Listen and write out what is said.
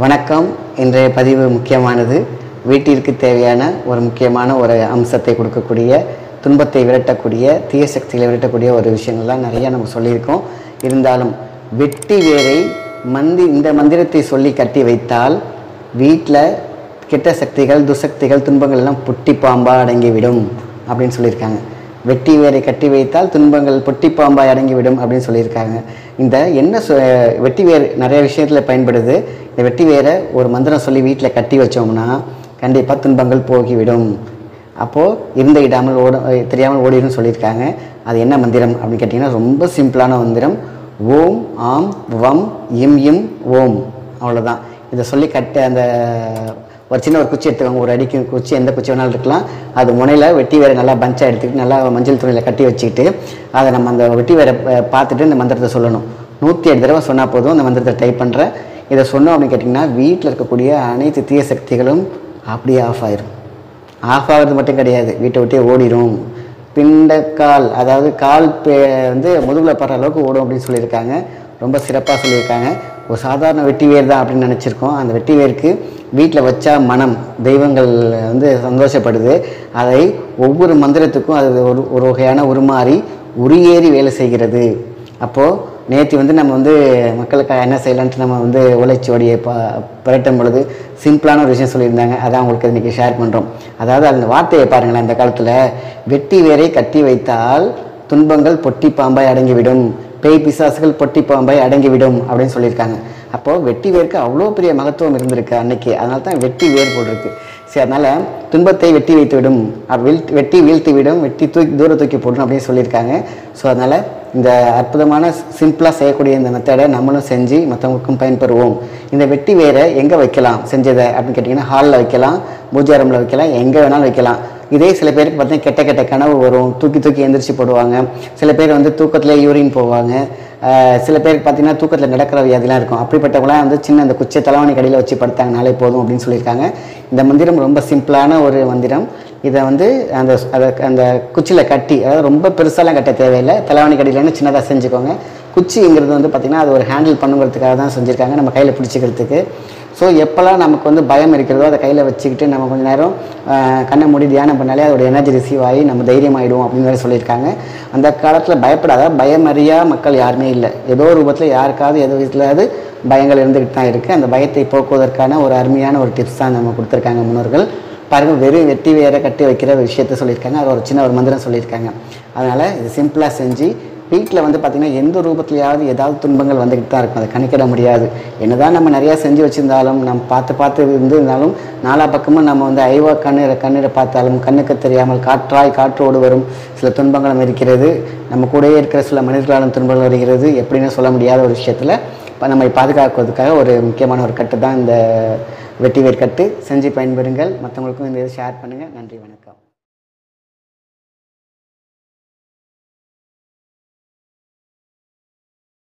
வணக்கம் இன்றைய பதிவு முக்கியமானது வீட்டிற்கு தேவையான ஒரு முக்கியமான ஒரு அம்சத்தை கொடுக்கக்கூடிய துன்பத்தை விரட்டக்கூடிய தீய சக்திகளை விரட்டக்கூடிய ஒரு விஷயங்கள்லாம் நிறைய நம்ம சொல்லியிருக்கோம் இருந்தாலும் வெட்டி வேரை மந்தி இந்த மந்திரத்தை சொல்லி கட்டி வைத்தால் வீட்டில் கெட்ட சக்திகள் துசக்திகள் துன்பங்கள் எல்லாம் புட்டி பாம்பா அடங்கிவிடும் அப்படின்னு சொல்லியிருக்காங்க வெட்டி வேரை கட்டி வைத்தால் துன்பங்கள் பொட்டி பாம்பாய் அடங்கிவிடும் அப்படின்னு சொல்லியிருக்காங்க இந்த என்ன சொ வெட்டி வேர் நிறைய விஷயத்தில் பயன்படுது இந்த வெட்டி வேரை ஒரு மந்திரம் சொல்லி வீட்டில் கட்டி வச்சோம்னா கண்டிப்பாக துன்பங்கள் போகிவிடும் அப்போது இருந்த இடாமல் ஓட தெரியாமல் ஓடிடும் சொல்லியிருக்காங்க அது என்ன மந்திரம் அப்படின்னு கேட்டிங்கன்னா ரொம்ப சிம்பிளான மந்திரம் ஓம் ஆம் வம் இம் இம் ஓம் அவ்வளோதான் இதை சொல்லி கட்ட அந்த ஒரு சின்ன ஒரு குச்சி எடுத்துக்கோங்க ஒரு அடிக்கு குச்சி எந்த குச்சி வேணாலும் இருக்கலாம் அது முனையில் வெட்டி வேரை நல்லா பஞ்சாக எடுத்துக்கிட்டு நல்லா மஞ்சள் துணியில் கட்டி வச்சுக்கிட்டு அதை நம்ம அந்த வெட்டி வேரை அஹ், பார்த்துட்டு இந்த மந்திரத்தை சொல்லணும் நூற்றி எட்டு தடவை சொன்னால் போதும் அந்த மந்திரத்தை டைப் பண்ணுறேன் இதை சொன்னோம் அப்படின்னு கேட்டிங்கன்னா வீட்டில் இருக்கக்கூடிய அனைத்து தீய சக்திகளும் அப்படியே ஆஃப் ஆயிரும் ஆஃப் ஆகிறது மட்டும் கிடையாது வீட்டை விட்டே ஓடிடும் பிண்டக்கால் அதாவது கால் பே வந்து முதுகில் படுற அளவுக்கு ஓடும் அப்படின்னு சொல்லியிருக்காங்க ரொம்ப சிறப்பாக சொல்லியிருக்காங்க ஒரு சாதாரண வெட்டி வேர் தான் அப்படின்னு நினச்சிருக்கோம் அந்த வெட்டி வேருக்கு வீட்டில் வச்சா மனம் தெய்வங்கள் வந்து சந்தோஷப்படுது அதை ஒவ்வொரு மந்திரத்துக்கும் அது ஒரு ஒரு வகையான உருமாறி உரியேறி வேலை செய்கிறது அப்போது நேற்று வந்து நம்ம வந்து மக்களுக்கு என்ன செய்யலான்ட்டு நம்ம வந்து உழைச்சோடியை ப புரட்டும் பொழுது சிம்பிளான ஒரு விஷயம் சொல்லியிருந்தாங்க அதான் உங்களுக்கு இன்றைக்கி ஷேர் பண்ணுறோம் அதாவது அந்த வார்த்தையை பாருங்களேன் அந்த காலத்தில் வெட்டி வேரை கட்டி வைத்தால் துன்பங்கள் பொட்டி பாம்பாய் அடங்கிவிடும் பேய் பிசாசுகள் பொட்டி பாம்பாய் அடங்கிவிடும் அப்படின்னு சொல்லியிருக்காங்க அப்போது வெட்டி வேருக்கு அவ்வளோ பெரிய மகத்துவம் இருந்திருக்கு அன்னைக்கு அதனால தான் வெட்டி வேர் போட்டிருக்கு சரி அதனால் துன்பத்தை வெட்டி வைத்து விடும் அ- வீழ்த்தி வெட்டி வீழ்த்தி விடும் வெட்டி தூக்கி தூர தூக்கி போடும் அப்படின்னு சொல்லியிருக்காங்க ஸோ அதனால் இந்த அற்புதமான சிம்பிளாக செய்யக்கூடிய இந்த மெத்தடை நம்மளும் செஞ்சு மற்றவங்களுக்கும் பயன்பெறுவோம் இந்த வெட்டி வேரை எங்கே வைக்கலாம் செஞ்சதை அப்படின்னு கேட்டிங்கன்னா ஹாலில் வைக்கலாம் பூஜை ரூமில் வைக்கலாம் எங்கே வேணாலும் வைக்கலாம் இதே சில பேருக்கு பார்த்தீங்கன்னா கெட்ட கெட்ட கனவு வரும் தூக்கி தூக்கி எந்திரிச்சு போடுவாங்க சில பேர் வந்து தூக்கத்தில் யூரின் போவாங்க ஆஹ் சில பேருக்கு பார்த்தீங்கன்னா தூக்கத்தில் நடக்கிற வியாதிலாம் இருக்கும் அப்படிப்பட்டவங்களாம் வந்து சின்ன அந்த குச்சை தலைவாணி கடையில் வச்சு படுத்தாங்கனாலே போதும் அப்படின்னு சொல்லியிருக்காங்க இந்த மந்திரம் ரொம்ப சிம்பிளான ஒரு மந்திரம் இதை வந்து அந்த அதை அந்த குச்சியில் கட்டி அதாவது ரொம்ப பெருசாலாம் கட்ட தேவையில்லை தலைவாணி கடையிலன்னு சின்னதாக செஞ்சுக்கோங்க குச்சிங்கிறது வந்து பார்த்திங்கன்னா அது ஒரு ஹேண்டில் பண்ணுங்கிறதுக்காக தான் செஞ்சுருக்காங்க நம்ம கையில் பிடிச்சிக்கிறதுக்கு ஸோ எப்போல்லாம் நமக்கு வந்து பயம் இருக்கிறதோ அதை கையில் வச்சுக்கிட்டு நம்ம கொஞ்ச நேரம் ஆஹ், கண்ணை மூடி தியானம் பண்ணாலே அதோட எனர்ஜி ரிசீவ் ஆகி நம்ம தைரியம் ஆகிடும் அப்படின்னு வேற சொல்லியிருக்காங்க அந்த காலத்தில் பயப்படாத பயமறியா மக்கள் யாருமே இல்லை ஏதோ ஒரு ரூபத்தில் யாருக்காவது ஏதோ விதத்துலையாவது பயங்கள் இருந்துக்கிட்டு தான் இருக்குது அந்த பயத்தை போக்குவதற்கான ஒரு அருமையான ஒரு டிப்ஸ் தான் நம்ம கொடுத்துருக்காங்க முன்னோர்கள் பாருங்கள் வெறும் வெட்டி வேற கட்டி வைக்கிற ஒரு விஷயத்த சொல்லியிருக்காங்க அது ஒரு சின்ன ஒரு மந்திரம் சொல்லியிருக்காங்க அதனால் இது சிம்பிளாக செஞ்சு வீட்டில் வந்து பார்த்திங்கன்னா எந்த ரூபத்துலையாவது ஏதாவது துன்பங்கள் வந்துக்கிட்டு தான் இருக்கும் அதை கணக்கிட முடியாது என்னதான் நம்ம நிறையா செஞ்சு வச்சுருந்தாலும் நம்ம பார்த்து பார்த்து இருந்திருந்தாலும் நாலா பக்கமும் நம்ம வந்து ஐவா கண்ணீரை கண்ணீரை பார்த்தாலும் கண்ணுக்கு தெரியாமல் காற்றாய் காற்றோடு வரும் சில துன்பங்களும் இருக்கிறது நம்ம கூடயே இருக்கிற சில மனிதர்களாலும் துன்பங்கள் வருகிறது எப்படின்னு சொல்ல முடியாத ஒரு விஷயத்தில் இப்போ நம்மை பாதுகாக்கிறதுக்காக ஒரு முக்கியமான ஒரு கட்டு தான் இந்த வெட்டி வேர் கட்டு செஞ்சு பயன்பெறுங்கள் மற்றவங்களுக்கும் இந்த இதை ஷேர் பண்ணுங்கள் நன்றி வணக்கம்